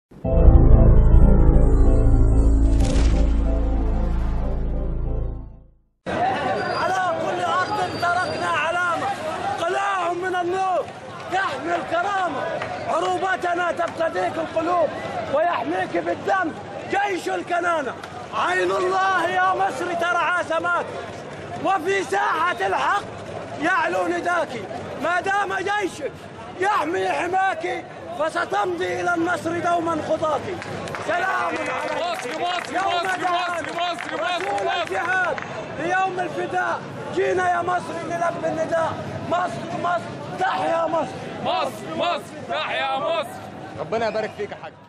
على كل أرض تركنا علامة قلاع من النور يحمي الكرامة عروبتنا تبتديك القلوب ويحميك بالدم جيش الكنانة عين الله يا مصر ترعى سماك وفي ساحة الحق يعلو نداك ما دام جيشك يحمي حماك فستمضي إلى النصر دوما خطاك سلام عليك مصر مصر يوم مصر جهاد مصر مصر مصر رسول مصر الجهاد ليوم الفداء جينا يا مصر نلبي النداء مصر مصر تحيا مصر مصر مصر تحيا مصر ربنا يبارك فيك يا حاج